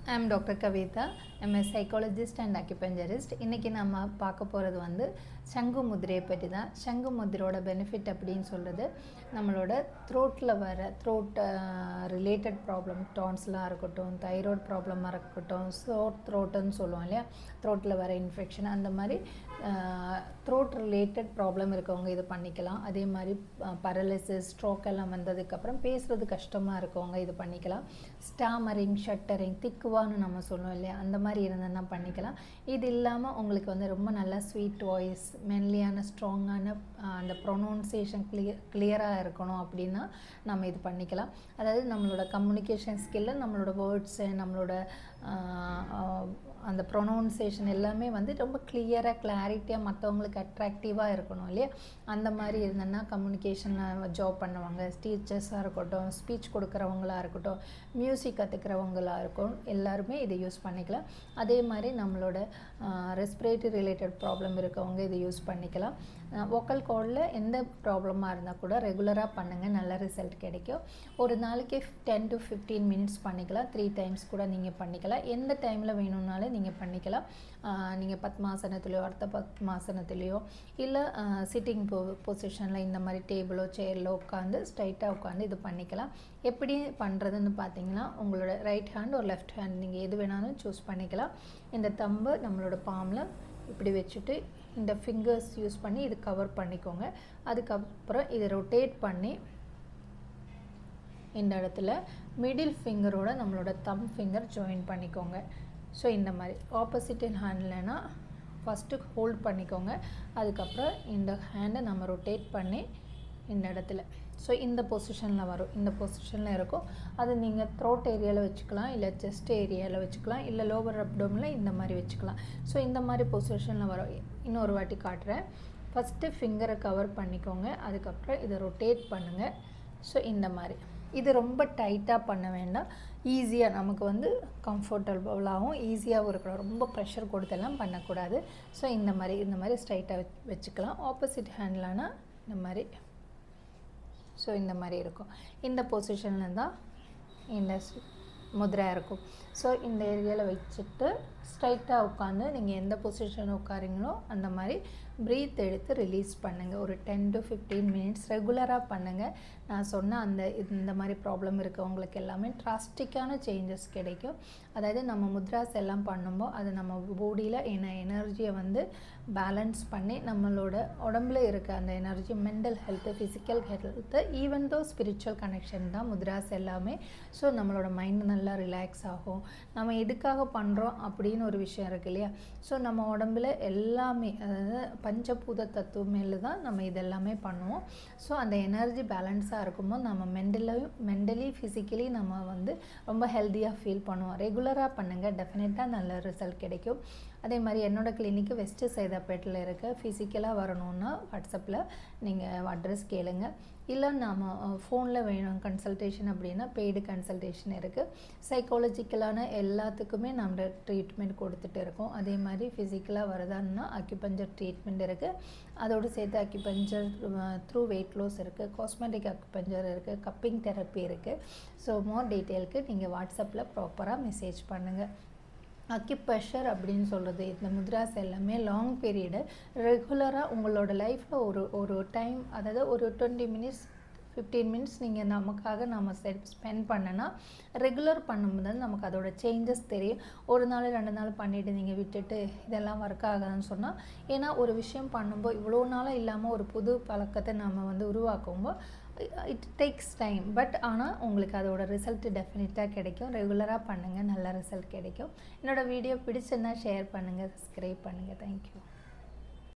I'm doctor Kavitha M psychologist and acupuncturist இன்றைக்கி நம்ம பார்க்க போகிறது வந்து சங்கு முதிரையை பற்றி தான் சங்கு முதிரோட பெனிஃபிட் அப்படின்னு சொல்கிறது நம்மளோட த்ரோட்டில் வர த்ரோட் ரிலேட்டட் ப்ராப்ளம் டான்ஸ்லாம் இருக்கட்டும் தைராய்டு ப்ராப்ளமாக இருக்கட்டும் சோர் த்ரோட்டுன்னு சொல்லுவோம் இல்லையா த்ரோட்டில் வர இன்ஃபெக்ஷன் அந்த மாதிரி த்ரோட் ரிலேட்டட் ப்ராப்ளம் இருக்கவங்க இது பண்ணிக்கலாம் அதே மாதிரி பரலிசிஸ் ஸ்ட்ரோக் எல்லாம் வந்ததுக்கப்புறம் பேசுகிறது கஷ்டமாக இருக்கவங்க இது பண்ணிக்கலாம் ஸ்டாமரிங் ஷட்டரிங் திக்குவான்னு நம்ம சொல்லுவோம் இல்லையா அந்த மாதிரி இருந்ததுன்னா பண்ணிக்கலாம் இது இல்லாமல் உங்களுக்கு வந்து ரொம்ப நல்ல ஸ்வீட் வாய்ஸ் மென்லியான ஸ்ட்ராங்கான அந்த ப்ரொனவுன்சியேஷன் கிளியர் கிளியராக இருக்கணும் அப்படின்னா நம்ம இது பண்ணிக்கலாம் அதாவது நம்மளோட கம்யூனிகேஷன் ஸ்கில்லு நம்மளோட வேர்ட்ஸு நம்மளோட அந்த ப்ரொனவுன்சியேஷன் எல்லாமே வந்து ரொம்ப கிளியராக கிளாரிட்டியாக மற்றவங்களுக்கு அட்ராக்டிவாக இருக்கணும் இல்லையா அந்த மாதிரி இருந்ததுன்னா கம்யூனிகேஷனில் ஜாப் பண்ணுவாங்க டீச்சர்ஸாக இருக்கட்டும் ஸ்பீச் கொடுக்குறவங்களாக இருக்கட்டும் மியூசிக் கற்றுக்கிறவங்களாக இருக்கும் எல்லாருமே இதை யூஸ் பண்ணிக்கலாம் அதே மாதிரி நம்மளோட ரெஸ்பிரேட்டரி ரிலேட்டட் ப்ராப்ளம் இருக்கவங்க இதை யூஸ் பண்ணிக்கலாம் வோக்கல் கார்டில் எந்த ப்ராப்ளமாக இருந்தால் கூட ரெகுலராக பண்ணுங்கள் நல்ல ரிசல்ட் கிடைக்கும் ஒரு நாளைக்கு டென் டு ஃபிஃப்டீன் மினிட்ஸ் பண்ணிக்கலாம் த்ரீ டைம்ஸ் கூட நீங்கள் பண்ணிக்கலாம் எந்த டைமில் வேணும்னாலும் நீங்கள் பண்ணிக்கலாம் நீங்கள் பத்மாசனத்துலேயோ அர்த்த பத்மாசனத்துலேயோ இல்லை சிட்டிங் பொ பொசிஷனில் இந்த மாதிரி டேபிளோ சேரிலோ உட்காந்து ஸ்ட்ரைட்டாக உட்காந்து இது பண்ணிக்கலாம் எப்படி பண்ணுறதுன்னு பார்த்தீங்கன்னா உங்களோட ரைட் ஹேண்ட் ஒரு லெஃப்ட் ஹேண்ட் நீங்கள் எது வேணாலும் சூஸ் பண்ணிக்கலாம் இந்த தம்பு நம்மளோட பாமில் இப்படி வச்சுட்டு இந்த ஃபிங்கர்ஸ் யூஸ் பண்ணி இது கவர் பண்ணிக்கோங்க அதுக்கப்புறம் இதை ரொட்டேட் பண்ணி இந்த இடத்துல மிடில் ஃபிங்கரோட நம்மளோட தம் ஃபிங்கர் ஜாயின் பண்ணிக்கோங்க ஸோ இந்த மாதிரி ஆப்போசிட் ஹேண்ட்லனா ஃபஸ்ட்டு ஹோல்ட் பண்ணிக்கோங்க அதுக்கப்புறம் இந்த ஹேண்டை நம்ம ரொட்டேட் பண்ணி இந்த இடத்துல ஸோ இந்த பொசிஷனில் வரும் இந்த பொசிஷனில் இருக்கும் அது நீங்கள் த்ரோட் ஏரியாவில் வச்சுக்கலாம் இல்லை செஸ்ட் ஏரியாவில் வச்சுக்கலாம் இல்லை லோவர் அப்டோமில் இந்த மாதிரி வச்சுக்கலாம் ஸோ இந்த மாதிரி பொசிஷனில் வரும் இன்னொரு வாட்டி காட்டுறேன் ஃபஸ்ட்டு ஃபிங்கரை கவர் பண்ணிக்கோங்க அதுக்கப்புறம் இதை ரொட்டேட் பண்ணுங்கள் ஸோ இந்த மாதிரி இது ரொம்ப டைட்டாக பண்ண வேண்டாம் ஈஸியாக நமக்கு வந்து கம்ஃபர்டபுளாகவும் ஈஸியாகவும் இருக்கணும் ரொம்ப ப்ரெஷர் கொடுத்தெல்லாம் பண்ணக்கூடாது ஸோ இந்த மாதிரி இந்த மாதிரி ஸ்ட்ரைட்டாக வச்சுக்கலாம் ஆப்போசிட் ஹேண்ட்லனா இந்த மாதிரி ஸோ இந்த மாதிரி இருக்கும் இந்த பொசிஷனில் தான் இந்த முதிரை இருக்கும் ஸோ இந்த ஏரியாவில் வச்சுட்டு ஸ்ட்ரைட்டாக உட்காந்து நீங்கள் எந்த பொசிஷன் உட்காரிங்களோ அந்த மாதிரி ப்ரீத் எடுத்து ரிலீஸ் பண்ணுங்கள் ஒரு டென் டு ஃபிஃப்டீன் மினிட்ஸ் ரெகுலராக பண்ணுங்கள் நான் சொன்ன அந்த இந்த மாதிரி ப்ராப்ளம் இருக்கவங்களுக்கு எல்லாமே ட்ராஸ்டிக்கான சேஞ்சஸ் கிடைக்கும் அதாவது நம்ம முத்ராஸ் எல்லாம் பண்ணும்போது அது நம்ம பாடியில் என்ன எனர்ஜியை வந்து பேலன்ஸ் பண்ணி நம்மளோட உடம்புல இருக்க அந்த energy mental health physical health even though spiritual connection தான் முத்ராஸ் எல்லாமே ஸோ நம்மளோட மைண்ட் நல்லா ரிலாக்ஸ் ஆகும் நம்ம எதுக்காக பண்ணுறோம் அப்படின்னு ஒரு விஷயம் இருக்கு இல்லையா ஸோ நம்ம உடம்புல எல்லாமே அதாவது பஞ்சபூத தத்துவம் மேலே தான் நம்ம இதெல்லாமே பண்ணுவோம் ஸோ அந்த எனர்ஜி பேலன்ஸாக இருக்கும்போது நம்ம மென்டலாக மென்டலி ஃபிசிக்கலி நம்ம வந்து ரொம்ப ஹெல்த்தியாக ஃபீல் பண்ணுவோம் ரெகுலராக பண்ணுங்கள் டெஃபினட்டாக நல்ல ரிசல்ட் கிடைக்கும் அதே மாதிரி என்னோடய கிளினிக்கு வெஸ்ட்டு சைதாப்பேட்டில் இருக்க ஃபிசிக்கலாக வரணுன்னா வாட்ஸ்அப்பில் நீங்கள் அட்ரஸ் கேளுங்க இல்லை நாம் ஃபோனில் வேணும் கன்சல்டேஷன் அப்படின்னா பெய்டு கன்சல்டேஷன் இருக்குது சைக்காலஜிக்கலான எல்லாத்துக்குமே நம்ம ட்ரீட்மெண்ட் கொடுத்துட்டு இருக்கோம் அதே மாதிரி ஃபிசிக்கலாக வருதான்னா அக்யூபஞ்சர் ட்ரீட்மெண்ட் இருக்குது அதோடு சேர்த்து அக்யூபஞ்சர் த்ரூ வெயிட் லாஸ் இருக்குது காஸ்மெட்டிக் அக்யூபஞ்சர் இருக்குது கப்பிங் தெரப்பி இருக்குது ஸோ மோர் டீட்டெயிலுக்கு நீங்கள் வாட்ஸ்அப்பில் ப்ராப்பராக மெசேஜ் பண்ணுங்கள் அக்கிப்ரெஷர் அப்படின்னு சொல்கிறது இந்த முத்ராஸ் எல்லாமே லாங் பீரியடு ரெகுலராக உங்களோட லைஃப்பில் ஒரு ஒரு டைம் அதாவது ஒரு டுவெண்ட்டி மினிட்ஸ் ஃபிஃப்டீன் மினிட்ஸ் நீங்கள் நமக்காக நம்ம செட் ஸ்பெண்ட் பண்ணனா ரெகுலர் பண்ணும்போது நமக்கு அதோட சேஞ்சஸ் தெரியும் ஒரு நாள் ரெண்டு நாள் பண்ணிவிட்டு நீங்கள் விட்டுட்டு இதெல்லாம் ஒர்க் ஆகாதுன்னு சொன்னால் ஏன்னா ஒரு விஷயம் பண்ணும்போது இவ்வளோ நாளாக இல்லாமல் ஒரு புது பழக்கத்தை நம்ம வந்து உருவாக்கும்போது இட் டேக்ஸ் டைம் பட் ஆனால் உங்களுக்கு அதோட ரிசல்ட் டெஃபினட்டாக கிடைக்கும் ரெகுலராக பண்ணுங்கள் நல்ல ரிசல்ட் கிடைக்கும் என்னோடய வீடியோ பிடிச்சிருந்தா ஷேர் பண்ணுங்கள் சப்ஸ்கிரைப் பண்ணுங்கள் தேங்க்யூ